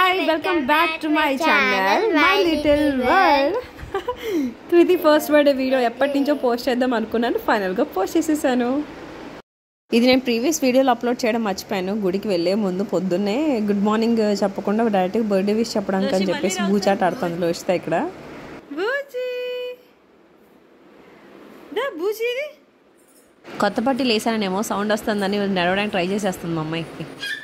Hi welcome back to my channel my little world Kriti first birthday video ఎప్పటి నుంచో post చేద్దాం అనుకున్నాను ఫైనల్గా పోస్ట్ చేసేసాను ఇది నేను ప్రీవియస్ వీడియోలో అప్లోడ్ చేయడం మర్చిపోయాను గుడికి వెళ్ళే ముందు పొద్దున్నే గుడ్ మార్నింగ్ చెప్పకుండా డైరెక్ట్గా బర్త్డే విష్ చెప్పడానికి అని చెప్పేసి బూచాట ఆడుతుంది లోచిత ఇక్కడ కొత్త పట్టి లేసానేమో సౌండ్ వస్తుందని నడవడానికి ట్రై చేసేస్తుంది మా అమ్మాయికి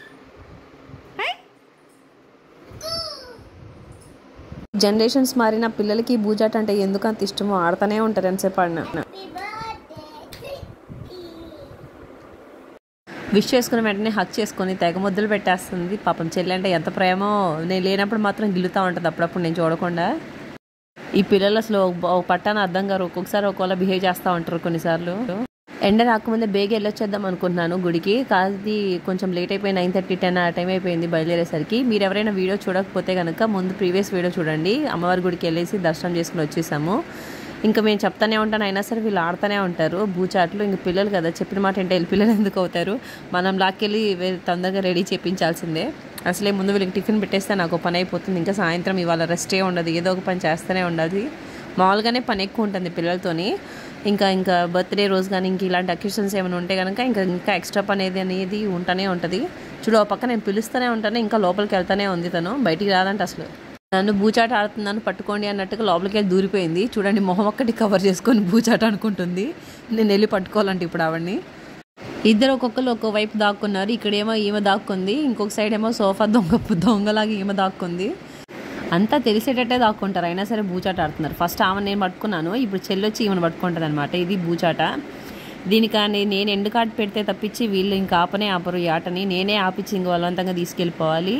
జనరేషన్స్ మారిన పిల్లలకి బూజాట అంటే ఎందుకు అంత ఇష్టమో ఆడుతూనే ఉంటారు ఎంతసేపు ఆడిన విష్ చేసుకున్న వెంటనే హక్ చేసుకొని తెగ ముద్దలు పెట్టేస్తుంది పాపం చెల్లి అంటే ఎంత ప్రేమో నేను లేనప్పుడు మాత్రం గిల్లుతూ ఉంటుంది అప్పుడప్పుడు నేను చూడకుండా ఈ పిల్లలు అసలు ఒక- ఒక పట్టాన అర్థం గారు ఒక్కొక్కసారి ఒకవేళ బిహేవ్ చేస్తూ ఉంటారు కొన్నిసార్లు ఎండ రాకముందే బేగ వెళ్ళొచ్చేద్దాం అనుకుంటున్నాను గుడికి కాదు కొంచెం లేట్ అయిపోయి నైన్ థర్టీ టెన్ ఆ టైం అయిపోయింది బయలుదేరేసరికి మీరు ఎవరైనా వీడియో చూడకపోతే కనుక ముందు ప్రీవియస్ వీడియో చూడండి అమ్మవారి గుడికి వెళ్ళేసి దర్శనం చేసుకుని వచ్చేసాము ఇంకా మేము చెప్తానే ఉంటాను అయినా సరే వీళ్ళు ఆడుతూనే ఉంటారు బూచాట్లు ఇంక పిల్లలు కదా చెప్పిన మాట అంటే వీళ్ళు పిల్లలు ఎందుకు అవుతారు మనం లాక్కెళ్ళి వే- తొందరగా రెడీ చేయించాల్సిందే అసలే ముందు వీళ్ళకి టిఫిన్ పెట్టేస్తే నాకు పని అయిపోతుంది ఇంకా సాయంత్రం ఇవాళ రెస్టే ఉండదు ఏదో ఒక పని చేస్తూనే ఉండాలి మామూలుగానే పని ఎక్కువ ఉంటుంది పిల్లలతోని ఇంకా ఇంకా బర్త్డే రోజు కానీ ఇంక ఇలాంటి అకేషన్స్ ఏమైనా ఉంటే కనుక ఇంకా ఇంకా ఎక్స్ట్రా పని అనేది అనేది ఉంటూనే ఉంటుంది చూడు ఆ పక్క నేను పిలుస్తూనే ఉంటాను ఇంకా లోపలికి వెళ్తానే ఉంది తను బయటికి రాదంట అసలు నన్ను బూచాట ఆడుతున్నాను పట్టుకోండి అన్నట్టుగా లోపలికి వెళ్ళి దూరిపోయింది చూడండి మొహం ఒక్కటి కవర్ చేసుకొని బూచాట అనుకుంటుంది నేను వెళ్ళి పట్టుకోవాలంటే ఇప్పుడు ఆవిడ్ని ఇద్దరు ఒక్కొక్కరు ఒక్కో వైపు దాక్కున్నారు ఇక్కడేమో ఈమె దాక్కుంది ఇంకొక సైడ్ ఏమో సోఫా దొంగ దొంగలాగా ఈమె దాక్కుంది అంతా తెలిసేటట్టే దాక్కుంటారు అయినా సరే బూచాట ఆడుతున్నారు ఫస్ట్ ఆమె నేను పట్టుకున్నాను ఇప్పుడు చెల్లొచ్చి ఈమెను పట్టుకుంటుంది అనమాట ఇది బూచాట దీనికని నేను ఎండు కార్డు పెడితే తప్పించి వీళ్ళు ఇంకా ఆపనే ఆపరు ఈ ఆటని నేనే ఆపించి ఇంక బలవంతంగా తీసుకెళ్ళిపోవాలి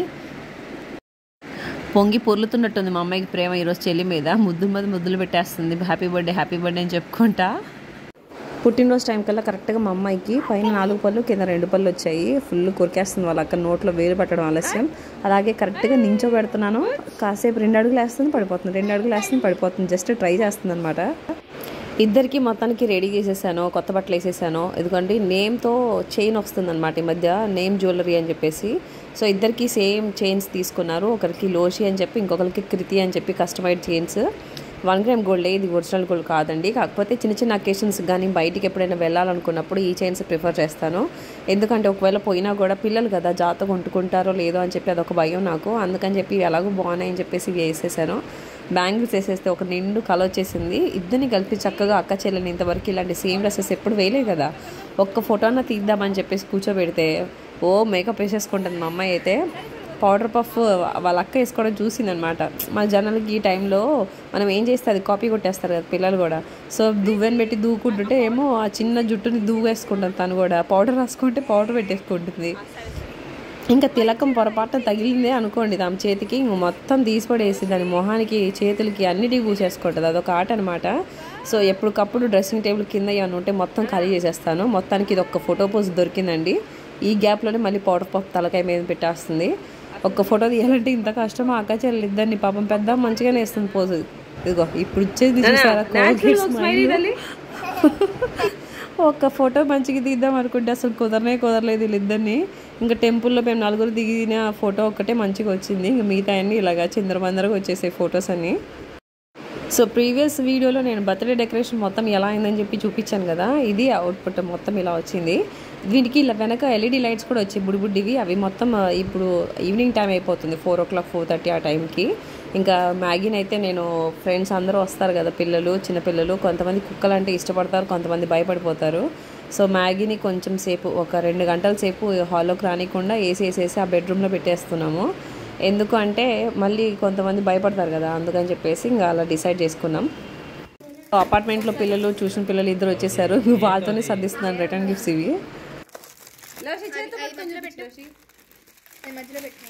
పొంగి పొర్లుతున్నట్టుంది మా అమ్మాయికి ప్రేమ ఈరోజు చెల్లి మీద ముద్దు మీద ముద్దులు పెట్టేస్తుంది హ్యాపీ బర్త్డే హ్యాపీ బర్త్డే అని చెప్పుకుంటా పుట్టినరోజు టైం కల్లా కరెక్ట్గా మా అమ్మాయికి పైన నాలుగు పళ్ళు కింద రెండు పళ్ళు వచ్చాయి ఫుల్ కొరికేస్తుంది వాళ్ళ అక్కడ నోట్లో వేలు పట్టడం ఆలస్యం అలాగే కరెక్ట్గా నించో పెడుతున్నాను కాసేపు రెండు అడుగులు వేస్తుంది పడిపోతుంది రెండు అడుగులు వేస్తుంది పడిపోతుంది జస్ట్ ట్రై చేస్తుంది అనమాట ఇద్దరికి మొత్తానికి రెడీ చేసేసాను కొత్త బట్టలు వేసేసాను ఎందుకంటే నేమ్తో చైన్ వస్తుంది అనమాట ఈ మధ్య నేమ్ జ్యువెలరీ అని చెప్పేసి సో ఇద్దరికి సేమ్ చైన్స్ తీసుకున్నారు ఒకరికి లోషి అని చెప్పి ఇంకొకరికి కృతి అని చెప్పి customized chains one gram gold ఇది ఒరిజినల్ గోల్డ్ కాదండి కాకపోతే చిన్న చిన్న అకేషన్స్ కానీ బయటికి ఎప్పుడైనా వెళ్ళాలనుకున్నప్పుడు ఈ చైన్స్ ప్రిఫర్ చేస్తాను ఎందుకంటే ఒకవేళ పోయినా కూడా పిల్లలు కదా జాతకు ఉంటుకుంటారో లేదో అని చెప్పి అదొక భయం నాకు అందుకని చెప్పి ఇవి ఎలాగో బాగున్నాయని చెప్పేసి ఇవి వేసేసాను బ్యాంగిల్స్ వేసేస్తే ఒక నిండు కల వచ్చేసింది ఇద్దరిని కలిపి చక్కగా అక్క చెల్లెని ఇంతవరకు ఇలాంటి సేమ్ డ్రెస్సెస్ ఎప్పుడు వేయలేదు కదా ఒక్క ఫోటోన తీద్దామని చెప్పేసి కూర్చోబెడితే ఓ మేకప్ వేసేసుకుంటుంది మా అమ్మాయి అయితే పౌడర్ పఫ్ వాళ్ళ అక్క వేసుకోవడం చూసిందనమాట మన జనాలకి ఈ టైంలో మనం ఏం చేస్తే అది కాపీ కొట్టేస్తారు కదా పిల్లలు కూడా సో దువ్వెని పెట్టి దూకుంటుంటే ఏమో ఆ చిన్న జుట్టుని దువ్వు వేసుకుంటుంది తను కూడా పౌడర్ రాసుకుంటే పౌడర్ పెట్టేసుకుంటుంది ఇంకా తిలకం పొరపాటున తగిలిందే అనుకోండి దాని చేతికి ఇంక మొత్తం తీసిపడేసి దాని మొహానికి చేతులకి అన్నిటికీ పూసేసుకుంటుంది అదొక ఆట అనమాట సో ఎప్పటికప్పుడు డ్రెస్సింగ్ టేబుల్ కింద ఏమైనా ఉంటే మొత్తం ఖాళీ చేసేస్తాను మొత్తానికి ఇది ఒక్క ఫోటో పోజ్ దొరికిందండి ఈ గ్యాప్లోనే మళ్ళీ పౌడర్ పఫ్ తలకాయ మీద పెట్టేస్తుంది ఒక్క ఫోటో తీయాలంటే ఇంత కష్టం ఆ అక్క చెల్లెలు ఇద్దరిని పాపం పెద్ద మంచిగానే వేస్తుంది పోజు ఇదిగో ఇప్పుడు వచ్చేది చూసారా Colgate smile. ఒక్క ఫోటో మంచిగా తీద్దాం అనుకుంటే అసలు కుదరనే కుదరలేదు వీళ్ళిద్దరిని ఇంకా టెంపుల్లో మేము నలుగురు దిగిన ఫోటో ఒక్కటే మంచిగా వచ్చింది ఇంకా మిగతా అన్ని ఇలాగా చిందరబందరగా వచ్చేసాయి ఫొటోస్ అన్ని సో ప్రీవియస్ వీడియోలో నేను బర్త్డే డెకరేషన్ మొత్తం ఎలా అయిందని చెప్పి చూపించాను కదా ఇది అవుట్పుట్ మొత్తం ఇలా వచ్చింది దీనికి ఇలా వెనక ఎల్ఈడి లైట్స్ కూడా వచ్చాయి బుడి బుడ్డివి అవి మొత్తం ఆ, ఇప్పుడు ఈవినింగ్ టైం అయిపోతుంది four o'clock four thirty ఆ టైంకి ఇంకా మ్యాగీని అయితే నేను ఫ్రెండ్స్ అందరూ వస్తారు కదా పిల్లలు చిన్నపిల్లలు కొంతమంది కుక్కలు అంటే ఇష్టపడతారు కొంతమంది భయపడిపోతారు సో మ్యాగీని కొంచెం సేపు ఒక రెండు గంటల సేపు హాల్లోకి రానికుండా ఏసీ వేసేసి ఆ బెడ్రూమ్లో పెట్టేస్తున్నాము ఎందుకు అంటే మళ్ళీ కొంతమంది భయపడతారు కదా అందుకని చెప్పేసి ఇంకా అలా డిసైడ్ చేసుకున్నాం అపార్ట్మెంట్లో పిల్లలు ట్యూషన్ పిల్లలు ఇద్దరు వచ్చేసారు వాళ్ళతోనే సర్దిస్తున్నాను రిటర్న్ గిఫ్ట్స్ ఇవి మధ్యలో పెట్టు అది మధ్యలో పెట్టు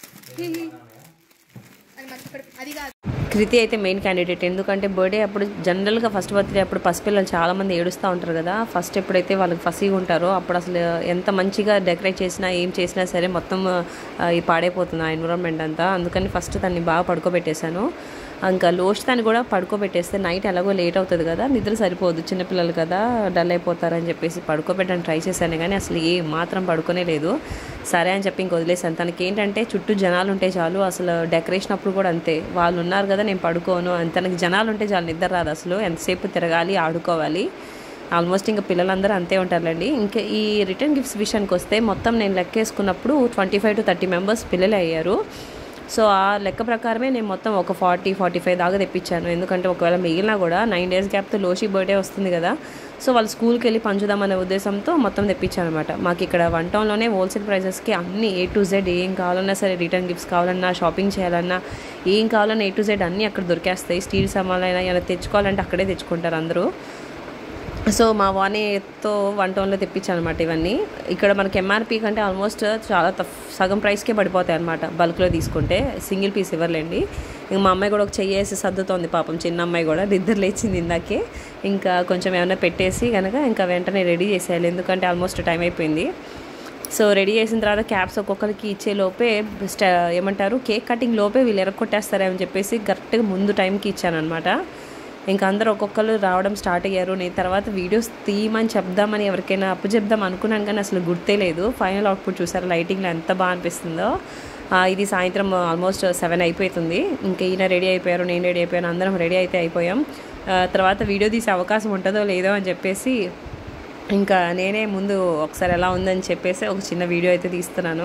అది మధ్య పెట్టు. అది కాదు కృతి అయితే మెయిన్ క్యాండిడేట్ ఎందుకంటే బర్త్డే అప్పుడు జనరల్గా ఫస్ట్ బర్త్డే అప్పుడు పసిపిల్లలు చాలా మంది ఏడుస్తూ ఉంటారు కదా ఫస్ట్ ఎప్పుడైతే వాళ్ళకి ఫసీగా ఉంటారో అప్పుడు అసలు ఎంత మంచిగా డెకరేట్ చేసినా ఏం చేసినా సరే మొత్తం ఆ, ఈ పాడైపోతుంది ఆ ఎన్విరాన్మెంట్ అంతా అందుకని ఫస్ట్ దాన్ని బాగా పడుకోబెట్టేశాను ఇంకా లోషితాన్ని కూడా పడుకోబెట్టేస్తే నైట్ ఎలాగో లేట్ అవుతుంది కదా నిద్ర సరిపోదు చిన్నపిల్లలు కదా డల్ అయిపోతారని చెప్పేసి పడుకోబెట్టడానికి ట్రై చేశాను కానీ అసలు ఏ మాత్రం పడుకోనే లేదు సరే అని చెప్పి ఇంక వదిలేసాను తనకి ఏంటంటే చుట్టూ జనాలు ఉంటే చాలు అసలు డెకరేషన్ అప్పుడు కూడా అంతే వాళ్ళు ఉన్నారు కదా నేను పడుకోను అని తనకి జనాలు ఉంటే చాలు నిద్ర రాదు అసలు ఎంతసేపు తిరగాలి ఆడుకోవాలి ఆల్మోస్ట్ ఇంకా పిల్లలందరూ అంతే ఉంటారులేండి ఇంకా ఈ రిటర్న్ గిఫ్ట్స్ విషయానికి వస్తే మొత్తం నేను లెక్కేసుకున్నప్పుడు twenty five to thirty members పిల్లలు అయ్యారు సో ఆ లెక్క ప్రకారమే నేను మొత్తం ఒక ఫార్టీ ఫార్టీ ఫైవ్ దాకా తెప్పించాను ఎందుకంటే ఒకవేళ మిగిలినా కూడా నైన్ డేస్ గ్యాప్తో లోషి బర్త్డే వస్తుంది కదా సో వాళ్ళు స్కూల్కి వెళ్ళి పంచుదామనే ఉద్దేశంతో మొత్తం తెప్పించాను అనమాట మాకు ఇక్కడ వన్ టౌన్లోనే హోల్సేల్ ప్రైజెస్కి అన్ని ఏ టు జెడ్ ఏం కావాలన్నా సరే రిటర్న్ గిఫ్ట్స్ కావాలన్నా షాపింగ్ చేయాలన్నా ఏం కావాలన్నా ఏ టు జెడ్ అన్నీ అక్కడ దొరికేస్తాయి స్టీల్ సామాన్లైనా ఏమైనా తెచ్చుకోవాలంటే అక్కడే తెచ్చుకుంటారు అందరూ సో మా వాణితో వన్ టౌన్లో తెప్పించాను అనమాట ఇవన్నీ ఇక్కడ మనకి ఎంఆర్పి కంటే ఆల్మోస్ట్ చాలా తఫ్ సగం ప్రైస్కే పడిపోతాయి అనమాట బల్క్లో తీసుకుంటే సింగిల్ పీస్ ఇవ్వలేండి ఇంక మా అమ్మాయి కూడా ఒక చెయ్యేసి సర్దుతోంది పాపం చిన్న అమ్మాయి కూడా నిద్ర లేచింది ఇందాకే ఇంకా కొంచెం ఏమైనా పెట్టేసి కనుక ఇంకా వెంటనే రెడీ చేసేయాలి ఎందుకంటే ఆల్మోస్ట్ టైం అయిపోయింది సో రెడీ చేసిన తర్వాత క్యాప్స్ ఒక్కొక్కరికి ఇచ్చే లోపే స్టా ఏమంటారు కేక్ కటింగ్ లోపే వీళ్ళు ఎరగొట్టేస్తారని చెప్పేసి కరెక్ట్గా ముందు టైంకి ఇచ్చాను అనమాట ఇంకా అందరూ ఒక్కొక్కరు రావడం స్టార్ట్ అయ్యారు నేను తర్వాత వీడియోస్ తీయమని చెప్దామని ఎవరికైనా అప్పు చెప్దాం అనుకున్నాను కానీ అసలు గుర్తే లేదు ఫైనల్ అవుట్పుట్ చూసారు లైటింగ్లో ఎంత బాగా అనిపిస్తుందో ఆ, ఇది సాయంత్రం ఆల్మోస్ట్ సెవెన్ అయిపోతుంది ఇంకా ఈయన రెడీ అయిపోయారు నేను రెడీ అయిపోయాను అందరం రెడీ అయితే అయిపోయాం ఆ, తర్వాత వీడియో తీసే అవకాశం ఉంటుందో లేదో అని చెప్పేసి ఇంకా నేనే ముందు ఒకసారి ఎలా ఉందని చెప్పేసి ఒక చిన్న వీడియో అయితే తీస్తున్నాను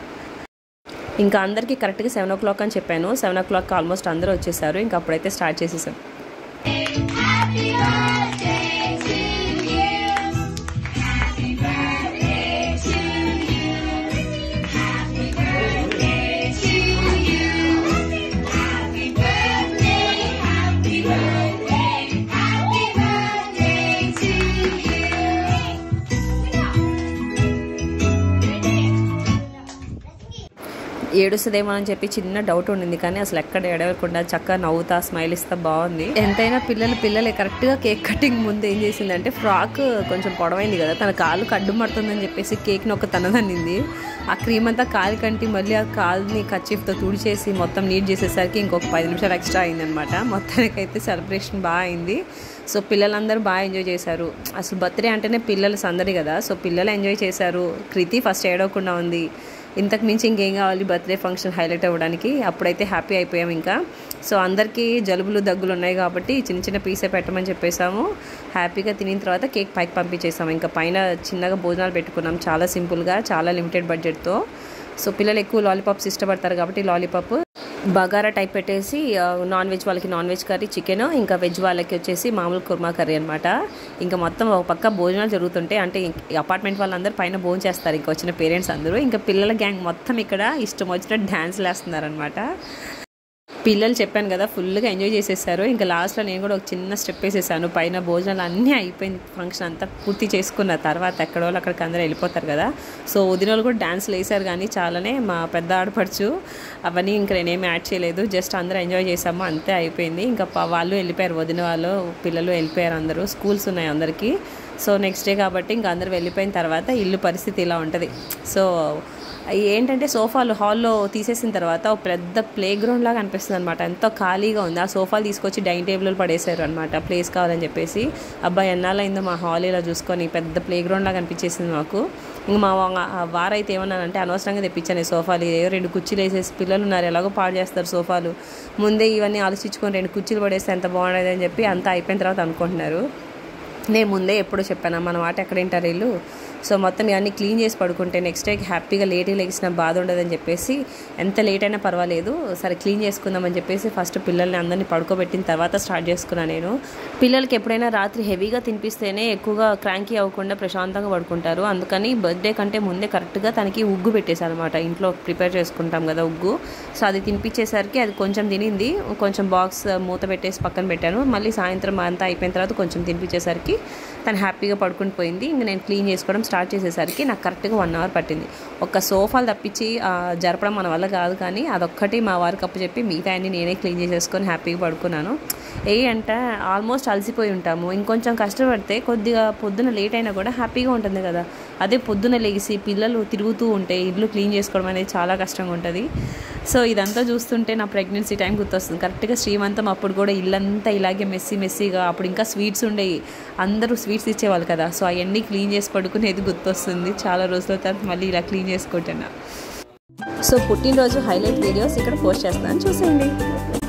ఇంకా అందరికీ కరెక్ట్గా సెవెన్ ఓ క్లాక్ అని చెప్పాను సెవెన్ ఓ క్లాక్ ఆల్మోస్ట్ అందరూ వచ్చేసారు ఇంకా అప్పుడైతే స్టార్ట్ చేసేసాం Happy birthday to you. Happy birthday to you. Happy birthday to you. Happy birthday, happy birthday, happy birthday to you. ఏడుస్తుందేమో అని చెప్పి చిన్న డౌట్ ఉండింది కానీ అసలు ఎక్కడ ఏడవకుండా చక్కగా నవ్వుతా స్మైల్ ఇస్తా బాగుంది ఎంతైనా పిల్లలు పిల్లలే కరెక్ట్గా కేక్ కటింగ్ ముందు ఏం చేసిందంటే ఫ్రాక్ కొంచెం పొడవైంది కదా తన కాలు కడ్డు పడుతుందని చెప్పేసి కేక్ని ఒక తనదన్నింది ఆ క్రీమ్ అంతా కాలు కంటి మళ్ళీ ఆ కాలుని కచ్చిఫ్తో తుడిచేసి మొత్తం నీట్ చేసేసరికి ఇంకొక పది నిమిషాలు ఎక్స్ట్రా అయిందనమాట మొత్తానికైతే సెలబ్రేషన్ బాగా అయింది సో పిల్లలందరూ బాగా ఎంజాయ్ చేశారు అసలు బర్త్డే అంటేనే పిల్లలు సందడి కదా సో పిల్లలు ఎంజాయ్ చేశారు కృతి ఫస్ట్ ఏడవకుండా ఉంది ఇంతకు మించి ఇంకేం కావాలి బర్త్డే ఫంక్షన్ హైలైట్ అవ్వడానికి అప్పుడైతే హ్యాపీ అయిపోయాం ఇంకా సో అందరికీ జలుబులు దగ్గులు ఉన్నాయి కాబట్టి చిన్న చిన్న పీసే పెట్టమని చెప్పేసాము హ్యాపీగా తినిన తర్వాత కేక్ పైకి పంపించేసాము ఇంకా పైన చిన్నగా భోజనాలు పెట్టుకున్నాం చాలా సింపుల్గా చాలా లిమిటెడ్ బడ్జెట్తో సో పిల్లలు ఎక్కువ లాలీపాప్స్ ఇష్టపడతారు కాబట్టి లాలీపాప్ బగారా టైప్ పెట్టేసి ఆ, నాన్ వెజ్ వాళ్ళకి నాన్ వెజ్ కర్రీ చికెన్ ఇంకా వెజ్ వాళ్ళకి వచ్చేసి మామూలు కుర్మా కర్రీ అనమాట ఇంకా మొత్తం ఒక పక్క భోజనాలు జరుగుతుంటాయి అంటే ఇంక- ఈ అపార్ట్మెంట్ వాళ్ళందరూ పైన భోజనం చేస్తారు ఇంకా వచ్చిన పేరెంట్స్ అందరూ ఇంకా పిల్లల గ్యాంగ్ మొత్తం ఇక్కడ ఇష్టం వచ్చినట్టు డ్యాన్స్లు వేస్తున్నారనమాట పిల్లలు చెప్పాను కదా ఫుల్గా ఎంజాయ్ చేసేసారు ఇంకా లాస్ట్లో నేను కూడా ఒక చిన్న స్టెప్ వేసేసాను పైన భోజనాలు అన్నీ అయిపోయింది ఫంక్షన్ అంతా పూర్తి చేసుకున్న తర్వాత ఎక్కడో వాళ్ళు అక్కడికి అందరూ వెళ్ళిపోతారు కదా సో వదిన వాళ్ళు కూడా డ్యాన్స్లు వేసారు కానీ చాలానే మా పెద్ద ఆడపడుచు అవన్నీ ఇంకా నేనేమి యాడ్ చేయలేదు జస్ట్ అందరూ ఎంజాయ్ చేసాము అంతే అయిపోయింది ఇంకా ప- వాళ్ళు వెళ్ళిపోయారు వదిన వాళ్ళు పిల్లలు వెళ్ళిపోయారు అందరూ స్కూల్స్ ఉన్నాయి అందరికీ సో నెక్స్ట్ డే కాబట్టి ఇంకా అందరూ వెళ్ళిపోయిన తర్వాత ఇల్లు పరిస్థితి ఇలా ఉంటుంది సో ఏంటంటే సోఫాలు హాల్లో తీసేసిన తర్వాత ఒక పెద్ద ప్లే గ్రౌండ్ లాగా అనిపిస్తుంది అనమాట ఎంతో ఖాళీగా ఉంది ఆ సోఫాలు తీసుకొచ్చి డైనింగ్ టేబుల్ పడేశారు అనమాట ప్లేస్ కావాలని చెప్పేసి అబ్బాయి ఎన్నాళ్ళైందో మా హాల్ ఇలా చూసుకొని పెద్ద ప్లే గ్రౌండ్ లాగా అనిపించేసింది మాకు ఇంక మా వా- ఆ వారైతే ఏమన్నానంటే అనవసరంగా తెప్పించాను ఈ సోఫాలు ఏ రెండు కుర్చీలు వేసేసి పిల్లలు ఉన్నారు ఎలాగో పాడు చేస్తారు సోఫాలు ముందే ఇవన్నీ ఆలోచించుకొని రెండు కుర్చీలు పడేస్తే ఎంత బాగుండేది అని చెప్పి అంతా అయిపోయిన తర్వాత అనుకుంటున్నారు నేను ముందే ఎప్పుడో చెప్పాను మన మాట ఎక్కడ వింటారు వీళ్ళు సో మొత్తం ఇవన్నీ క్లీన్ చేసి పడుకుంటే నెక్స్ట్ డేకి హ్యాపీగా లేట్ లెగిసిన బాధ ఉండదని చెప్పేసి ఎంత లేట్ అయినా పర్వాలేదు సరే క్లీన్ చేసుకుందామని చెప్పేసి ఫస్ట్ పిల్లల్ని అందరినీ పడుకోబెట్టిన తర్వాత స్టార్ట్ చేసుకున్నాను నేను పిల్లలకి ఎప్పుడైనా రాత్రి హెవీగా తినిపిస్తేనే ఎక్కువగా క్రాంకీ అవ్వకుండా ప్రశాంతంగా పడుకుంటారు అందుకని బర్త్డే కంటే ముందే కరెక్ట్గా తనకి ఉగ్గు పెట్టేశాను అనమాట ఇంట్లో ప్రిపేర్ చేసుకుంటాం కదా ఉగ్గు సో అది తినిపించేసరికి అది కొంచెం తినింది కొంచెం బాక్స్ మూత పెట్టేసి పక్కన పెట్టాను మళ్ళీ సాయంత్రం అంతా అయిపోయిన తర్వాత కొంచెం తినిపించేసరికి తను హ్యాపీగా పడుకుని పోయింది ఇంక నేను క్లీన్ చేసుకోవడం స్టార్ట్ చేసేసరికి నాకు కరెక్ట్గా వన్ అవర్ పట్టింది ఒక సోఫాలు తప్పించి ఆ, జరపడం మన వల్ల కాదు కానీ అదొక్కటి మా వారికి అప్పు చెప్పి మిగతా అన్ని నేనే క్లీన్ చేసేసుకొని హ్యాపీగా పడుకున్నాను ఏ అంటే ఆల్మోస్ట్ అలసిపోయి ఉంటాము ఇంకొంచెం కష్టపడితే కొద్దిగా పొద్దున లేట్ అయినా కూడా హ్యాపీగా ఉంటుంది కదా అదే పొద్దున లేచి పిల్లలు తిరుగుతూ ఉంటే ఇల్లు క్లీన్ చేసుకోవడం అనేది చాలా కష్టంగా ఉంటుంది సో ఇదంతా చూస్తుంటే నా ప్రెగ్నెన్సీ టైం గుర్తొస్తుంది కరెక్ట్గా శ్రీమంతం అప్పుడు కూడా ఇల్లంతా ఇలాగే మెస్సీ మెస్సీగా అప్పుడు ఇంకా స్వీట్స్ ఉండేవి అందరూ స్వీట్స్ ఇచ్చేవాళ్ళు కదా సో అవన్నీ క్లీన్ చేసి పడుకునేది గుర్తొస్తుంది చాలా రోజుల తర్వాత మళ్ళీ ఇలా క్లీన్ చేసుకుంటున్నా సో పుట్టినరోజు హైలైట్ వీడియోస్ ఇక్కడ పోస్ట్ చేస్తాను చూసేయండి